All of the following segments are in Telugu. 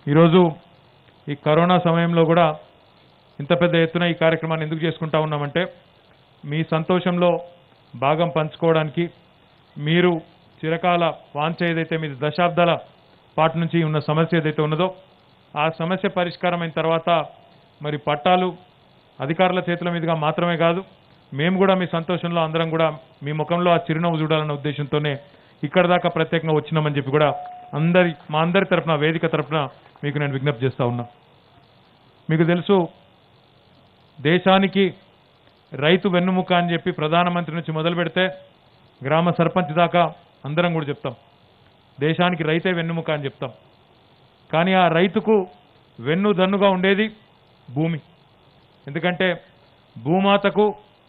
ఈరోజు ఈ కరోనా సమయంలో కూడా ఇంత పెద్ద ఎత్తున ఈ కార్యక్రమాన్ని ఎందుకు చేసుకుంటా ఉన్నామంటే మీ సంతోషంలో భాగం పంచుకోవడానికి మీరు చిరకాల వాంఛ ఏదైతే మీ దశాబ్దాల పాటు నుంచి ఉన్న సమస్య ఏదైతే ఉన్నదో ఆ సమస్య పరిష్కారం అయిన తర్వాత మరి పట్టాలు అధికారుల చేతుల మీదుగా మాత్రమే కాదు మేము కూడా మీ సంతోషంలో అందరం కూడా మీ ముఖంలో ఆ చిరునవ్వు చూడాలన్న ఉద్దేశంతోనే ఇక్కడ దాకా ప్రత్యేకంగా వచ్చినామని చెప్పి కూడా అందరి మా అందరి తరఫున వేదిక తరఫున మీకు నేను విజ్ఞప్తి చేస్తా ఉన్నా మీకు తెలుసు దేశానికి రైతు వెన్నుముక అని చెప్పి ప్రధానమంత్రి నుంచి మొదలు పెడితే గ్రామ సర్పంచ్ దాకా అందరం కూడా చెప్తాం దేశానికి రైతే వెన్నుముక అని చెప్తాం కానీ ఆ రైతుకు వెన్ను దన్నుగా ఉండేది భూమి ఎందుకంటే భూమాతకు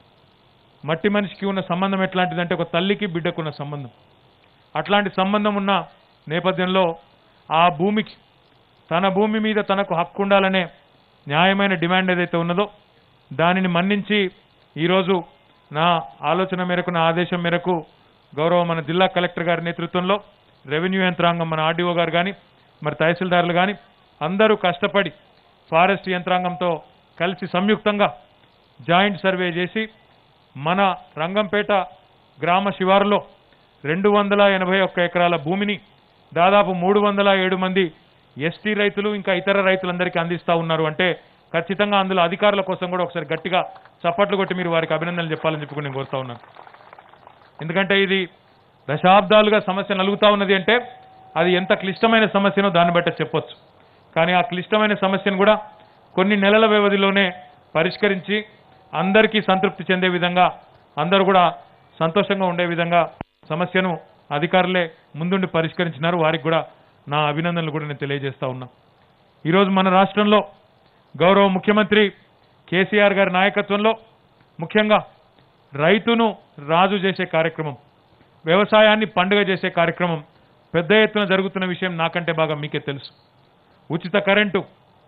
మట్టి మనిషికి ఉన్న సంబంధం ఎట్లాంటిదంటే ఒక తల్లికి బిడ్డకు ఉన్న సంబంధం అట్లాంటి సంబంధం ఉన్న నేపథ్యంలో ఆ భూమికి తన భూమి మీద తనకు హక్కు ఉండాలనే న్యాయమైన డిమాండ్ ఏదైతే ఉన్నదో దానిని మన్నించి ఈరోజు నా ఆలోచన మేరకు నా ఆదేశం మేరకు గౌరవ మన జిల్లా కలెక్టర్ గారి నేతృత్వంలో రెవెన్యూ యంత్రాంగం మన ఆర్డీఓ గారు కానీ మరి తహసీల్దారులు కానీ అందరూ కష్టపడి ఫారెస్ట్ యంత్రాంగంతో కలిసి సంయుక్తంగా జాయింట్ సర్వే చేసి మన రంగంపేట గ్రామ శివారులో రెండు వందల ఎనభై ఒక్క ఎకరాల భూమిని దాదాపు మూడు వందల ఏడు మంది ఎస్టీ రైతులు ఇంకా ఇతర రైతులందరికీ అందిస్తా ఉన్నారు అంటే ఖచ్చితంగా అందులో అధికారుల కోసం కూడా ఒకసారి గట్టిగా చప్పట్లు కొట్టి మీరు వారికి అభినందనలు చెప్పాలని చెప్పి కూడా నేను కోరుతా ఉన్నాను ఎందుకంటే ఇది దశాబ్దాలుగా సమస్య నలుగుతా ఉన్నది అంటే అది ఎంత క్లిష్టమైన సమస్యనో దాన్ని బట్టి చెప్పొచ్చు కానీ ఆ క్లిష్టమైన సమస్యను కూడా కొన్ని నెలల వ్యవధిలోనే పరిష్కరించి అందరికీ సంతృప్తి చెందే విధంగా అందరూ కూడా సంతోషంగా ఉండే విధంగా సమస్యను అధికారులే ముందుండి పరిష్కరించినారు వారికి కూడా నా అభినందనలు కూడా నేను తెలియజేస్తా ఉన్నా ఈరోజు మన రాష్ట్రంలో గౌరవ ముఖ్యమంత్రి కేసీఆర్ గారి నాయకత్వంలో ముఖ్యంగా రైతును రాజు చేసే కార్యక్రమం వ్యవసాయాన్ని పండుగ చేసే కార్యక్రమం పెద్ద ఎత్తున జరుగుతున్న విషయం నాకంటే బాగా మీకే తెలుసు ఉచిత కరెంటు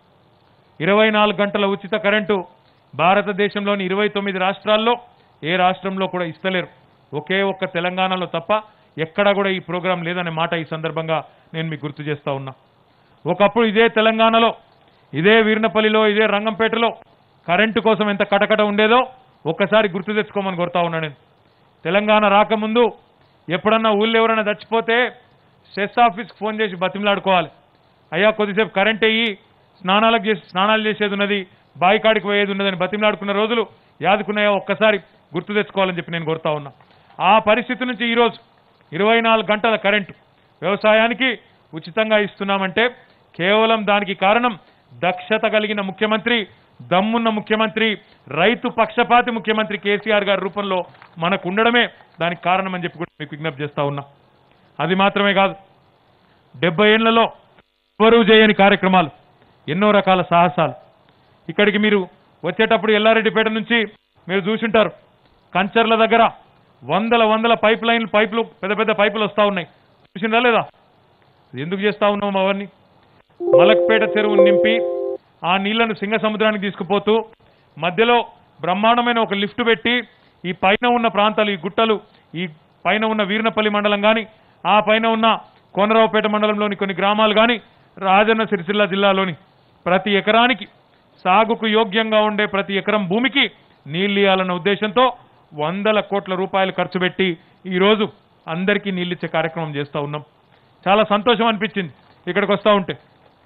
ఇరవై నాలుగు గంటల ఉచిత కరెంటు భారతదేశంలోని ఇరవై తొమ్మిది రాష్ట్రాల్లో ఏ రాష్ట్రంలో కూడా ఇస్తలేరు ఒకే ఒక్క తెలంగాణలో తప్ప ఎక్కడా కూడా ఈ ప్రోగ్రాం లేదనే మాట ఈ సందర్భంగా నేను మీకు గుర్తు చేస్తా ఉన్నా ఒకప్పుడు ఇదే తెలంగాణలో ఇదే వీర్నపల్లిలో ఇదే రంగంపేటలో కరెంటు కోసం ఎంత కటకట ఉండేదో ఒక్కసారి గుర్తు తెచ్చుకోమని కోరుతా ఉన్నా నేను తెలంగాణ రాకముందు ఎప్పుడన్నా ఊళ్ళో ఎవరైనా చచ్చిపోతే సెస్ ఆఫీస్కి ఫోన్ చేసి బతిమలాడుకోవాలి అయ్యా కొద్దిసేపు కరెంట్ అయ్యి స్నానాలకు చేసి స్నానాలు చేసేది ఉన్నది బావి కాడికి పోయేది ఉన్నదని బతిమలాడుకున్న రోజులు యాదుకున్నాయో ఒక్కసారి గుర్తు తెచ్చుకోవాలని చెప్పి నేను కోరుతా ఉన్నా ఆ పరిస్థితి నుంచి ఈరోజు ఇరవై నాలుగు గంటల కరెంటు వ్యవసాయానికి ఉచితంగా ఇస్తున్నామంటే కేవలం దానికి కారణం దక్షత కలిగిన ముఖ్యమంత్రి దమ్మున్న ముఖ్యమంత్రి రైతు పక్షపాతి ముఖ్యమంత్రి కేసీఆర్ గారి రూపంలో మనకు ఉండడమే దానికి కారణం అని చెప్పి కూడా మీకు విజ్ఞప్తి చేస్తా ఉన్నా అది మాత్రమే కాదు డెబ్బై ఏళ్లలో ఎవరూ చేయని కార్యక్రమాలు ఎన్నో రకాల సాహసాలు ఇక్కడికి మీరు వచ్చేటప్పుడు ఎల్లారెడ్డిపేట నుంచి మీరు చూసుంటారు కంచర్ల దగ్గర వందల వందల పైప్ లైన్లు పైపులు పెద్ద పెద్ద పైపులు వస్తా ఉన్నాయి చూసిందా లేదా ఎందుకు చేస్తా ఉన్నాం అవన్నీ మలక్పేట చెరువును నింపి ఆ నీళ్లను సింగ సముద్రానికి తీసుకుపోతూ మధ్యలో బ్రహ్మాండమైన ఒక లిఫ్ట్ పెట్టి ఈ పైన ఉన్న ప్రాంతాలు ఈ గుట్టలు ఈ పైన ఉన్న వీర్నపల్లి మండలం కానీ ఆ పైన ఉన్న కోనరావుపేట మండలంలోని కొన్ని గ్రామాలు కానీ రాజన్న సిరిసిల్ల జిల్లాలోని ప్రతి ఎకరానికి సాగుకు యోగ్యంగా ఉండే ప్రతి ఎకరం భూమికి నీళ్ళు ఇవ్వాలన్న ఉద్దేశంతో వందల కోట్ల రూపాయలు ఖర్చు పెట్టి ఈరోజు అందరికీ నీళ్ళిచ్చే కార్యక్రమం చేస్తూ ఉన్నాం చాలా సంతోషం అనిపించింది ఇక్కడికి వస్తూ ఉంటే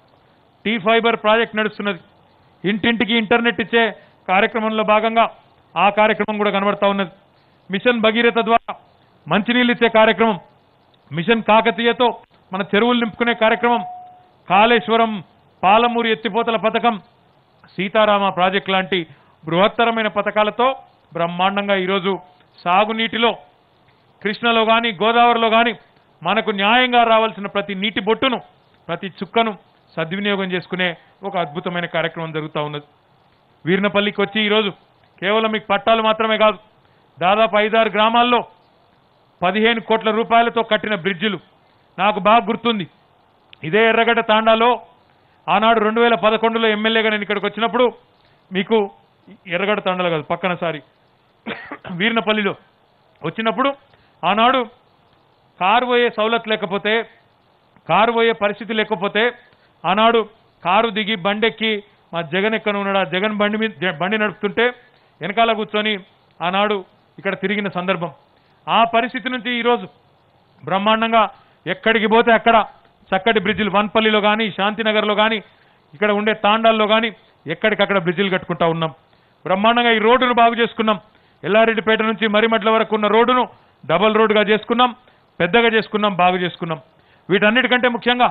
టీ ఫైబర్ ప్రాజెక్ట్ నడుస్తున్నది ఇంటింటికి ఇంటర్నెట్ ఇచ్చే కార్యక్రమంలో భాగంగా ఆ కార్యక్రమం కూడా కనబడతా ఉన్నది మిషన్ భగీరథ ద్వారా మంచినీళ్ళు ఇచ్చే కార్యక్రమం మిషన్ కాకతీయతో మన చెరువులు నింపుకునే కార్యక్రమం కాళేశ్వరం పాలమూరు ఎత్తిపోతల పథకం సీతారామ ప్రాజెక్ట్ లాంటి బృహత్తరమైన పథకాలతో బ్రహ్మాండంగా ఈరోజు సాగునీటిలో కృష్ణలో కానీ గోదావరిలో కానీ మనకు న్యాయంగా రావాల్సిన ప్రతి నీటి బొట్టును ప్రతి చుక్కను సద్వినియోగం చేసుకునే ఒక అద్భుతమైన కార్యక్రమం జరుగుతూ ఉన్నది వీర్నపల్లికి వచ్చి ఈరోజు కేవలం మీకు పట్టాలు మాత్రమే కాదు దాదాపు ఐదారు గ్రామాల్లో పదిహేను కోట్ల రూపాయలతో కట్టిన బ్రిడ్జిలు నాకు బాగా గుర్తుంది ఇదే ఎర్రగడ్డ తాండాలో ఆనాడు రెండు వేల పదకొండులో ఎమ్మెల్యేగా నేను ఇక్కడికి వచ్చినప్పుడు మీకు ఎర్రగడ్డ తాండాలో కాదు పక్కన సారి వీర్నపల్లిలో వచ్చినప్పుడు ఆనాడు కారు పోయే సౌలత్ లేకపోతే కారు పోయే పరిస్థితి లేకపోతే ఆనాడు కారు దిగి బండెక్కి మా జగన్ ఎక్కన ఉన్నాడు ఆ జగన్ బండి మీద జ- బండి నడుపుతుంటే వెనకాల కూర్చొని ఆనాడు ఇక్కడ తిరిగిన సందర్భం ఆ పరిస్థితి నుంచి ఈరోజు బ్రహ్మాండంగా ఎక్కడికి పోతే అక్కడ చక్కటి బ్రిడ్జిలు వన్పల్లిలో కానీ శాంతినగర్లో కానీ ఇక్కడ ఉండే తాండాల్లో కానీ ఎక్కడికక్కడ బ్రిడ్జిలు కట్టుకుంటా ఉన్నాం బ్రహ్మాండంగా ఈ రోడ్డును బాగు చేసుకున్నాం ఎల్లారెడ్డిపేట నుంచి మరిమట్ల వరకు ఉన్న రోడ్డును డబల్ రోడ్డుగా చేసుకున్నాం పెద్దగా చేసుకున్నాం బాగు చేసుకున్నాం వీటన్నిటికంటే ముఖ్యంగా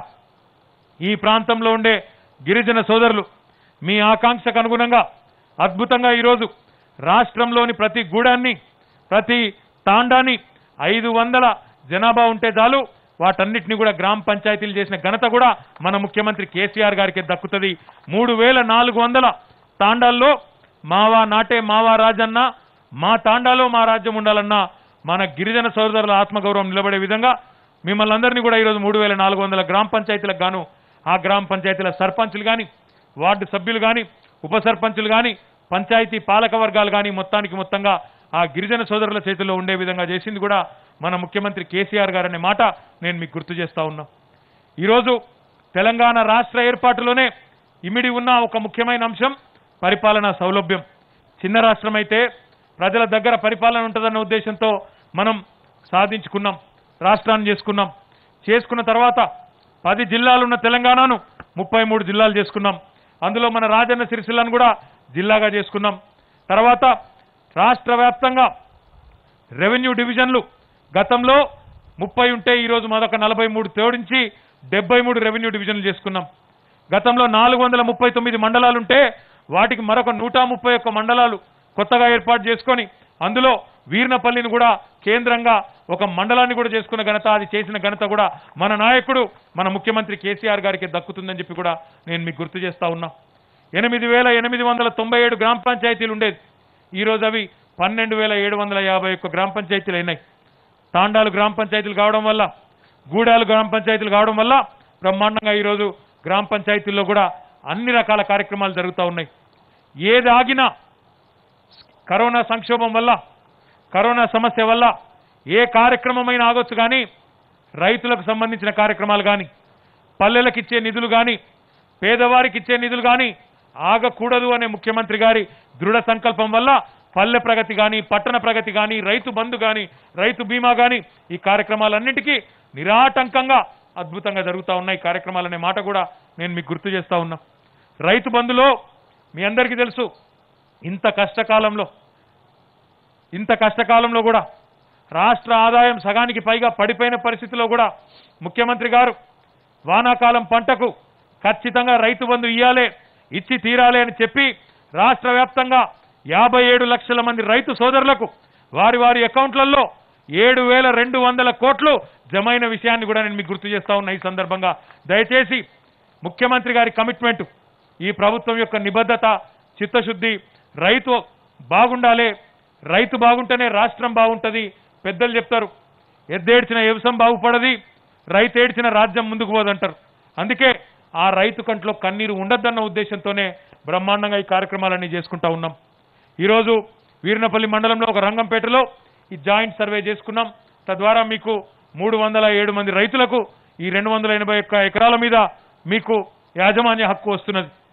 ఈ ప్రాంతంలో ఉండే గిరిజన సోదరులు మీ ఆకాంక్షకు అనుగుణంగా అద్భుతంగా ఈరోజు రాష్ట్రంలోని ప్రతి గూడాన్ని ప్రతి తాండాన్ని ఐదు వందల జనాభా ఉంటే చాలు వాటన్నిటిని కూడా గ్రామ పంచాయతీలు చేసిన ఘనత కూడా మన ముఖ్యమంత్రి కేసీఆర్ గారికి దక్కుతుంది మూడు వేల నాలుగు వందల తాండాల్లో మావా నాటే మావా రాజన్న మా తాండాలో మా రాజ్యం ఉండాలన్న మన గిరిజన సోదరుల ఆత్మగౌరవం నిలబడే విధంగా మిమ్మల్ని అందరినీ కూడా ఈరోజు మూడు వేల నాలుగు వందల గ్రామ పంచాయతీలకు గాను ఆ గ్రామ పంచాయతీల సర్పంచులు కానీ వార్డు సభ్యులు కానీ ఉప సర్పంచులు కానీ పంచాయతీ పాలక వర్గాలు కానీ మొత్తానికి మొత్తంగా ఆ గిరిజన సోదరుల చేతుల్లో ఉండే విధంగా చేసింది కూడా మన ముఖ్యమంత్రి కేసీఆర్ గారు అనే మాట నేను మీకు గుర్తు చేస్తా ఉన్నా ఈరోజు తెలంగాణ రాష్ట్ర ఏర్పాటులోనే ఇమిడి ఉన్న ఒక ముఖ్యమైన అంశం పరిపాలనా సౌలభ్యం చిన్న రాష్ట్రం అయితే ప్రజల దగ్గర పరిపాలన ఉంటుందన్న ఉద్దేశంతో మనం సాధించుకున్నాం రాష్ట్రాన్ని చేసుకున్నాం చేసుకున్న తర్వాత పది జిల్లాలున్న తెలంగాణను ముప్పై మూడు జిల్లాలు చేసుకున్నాం అందులో మన రాజన్న సిరిసిల్లను కూడా జిల్లాగా చేసుకున్నాం తర్వాత రాష్ట్ర వ్యాప్తంగా రెవెన్యూ డివిజన్లు గతంలో ముప్పై ఉంటే ఈరోజు మరొక నలభై మూడు తోడించి డెబ్బై మూడు రెవెన్యూ డివిజన్లు చేసుకున్నాం గతంలో నాలుగు వందల ముప్పై తొమ్మిది మండలాలుంటే వాటికి మరొక నూట ముప్పై ఒక్క మండలాలు కొత్తగా ఏర్పాటు చేసుకొని అందులో వీర్నపల్లిని కూడా కేంద్రంగా ఒక మండలాన్ని కూడా చేసుకున్న ఘనత అది చేసిన ఘనత కూడా మన నాయకుడు మన ముఖ్యమంత్రి కేసీఆర్ గారికి దక్కుతుందని చెప్పి కూడా నేను మీకు గుర్తు చేస్తా ఉన్నా ఎనిమిది వేల ఎనిమిది వందల తొంభై ఏడు గ్రామ పంచాయతీలు ఉండేది ఈరోజు అవి పన్నెండు వేల ఏడు వందల యాభై ఒక్క గ్రామ పంచాయతీలు అయినాయి తాండాలు గ్రామ పంచాయతీలు కావడం వల్ల గూడాలు గ్రామ పంచాయతీలు కావడం వల్ల బ్రహ్మాండంగా ఈరోజు గ్రామ పంచాయతీల్లో కూడా అన్ని రకాల కార్యక్రమాలు జరుగుతూ ఉన్నాయి ఏది ఆగినా కరోనా సంక్షోభం వల్ల కరోనా సమస్య వల్ల ఏ కార్యక్రమమైనా ఆగొచ్చు కానీ రైతులకు సంబంధించిన కార్యక్రమాలు కానీ పల్లెలకు ఇచ్చే నిధులు కానీ పేదవారికి ఇచ్చే నిధులు కానీ ఆగకూడదు అనే ముఖ్యమంత్రి గారి దృఢ సంకల్పం వల్ల పల్లె ప్రగతి కానీ పట్టణ ప్రగతి కానీ రైతు బంధు కానీ రైతు బీమా కానీ ఈ కార్యక్రమాలన్నిటికీ నిరాటంకంగా అద్భుతంగా జరుగుతూ ఉన్నాయి కార్యక్రమాలనే మాట కూడా నేను మీకు గుర్తు చేస్తా ఉన్నా రైతు బంధులో మీ అందరికీ తెలుసు ఇంత కష్టకాలంలో ఇంత కష్టకాలంలో కూడా రాష్ట్ర ఆదాయం సగానికి పైగా పడిపోయిన పరిస్థితిలో కూడా ముఖ్యమంత్రి గారు వానాకాలం పంటకు ఖచ్చితంగా రైతు బంధు ఇయ్యాలే ఇచ్చి తీరాలి అని చెప్పి రాష్ట్ర వ్యాప్తంగా యాభై ఏడు లక్షల మంది రైతు సోదరులకు వారి వారి అకౌంట్లలో ఏడు వేల రెండు వందల కోట్లు జమైన విషయాన్ని కూడా నేను మీకు గుర్తు చేస్తా ఉన్నా ఈ సందర్భంగా దయచేసి ముఖ్యమంత్రి గారి కమిట్మెంట్ ఈ ప్రభుత్వం యొక్క నిబద్ధత చిత్తశుద్ధి రైతు బాగుండాలి రైతు బాగుంటేనే రాష్ట్రం బాగుంటది పెద్దలు చెప్తారు ఎద్దేడ్చిన వ్యవసాయం బాగుపడది రైతు ఏడ్చిన రాజ్యం ముందుకు పోదంటారు అందుకే ఆ రైతు కంట్లో కన్నీరు ఉండద్దన్న ఉద్దేశంతోనే బ్రహ్మాండంగా ఈ కార్యక్రమాలన్నీ చేసుకుంటా ఉన్నాం ఈరోజు వీరినపల్లి మండలంలో ఒక రంగంపేటలో ఈ జాయింట్ సర్వే చేసుకున్నాం తద్వారా మీకు మూడు వందల ఏడు మంది రైతులకు ఈ రెండు వందల ఎనభై ఒక్క ఎకరాల మీద మీకు యాజమాన్య హక్కు వస్తున్నది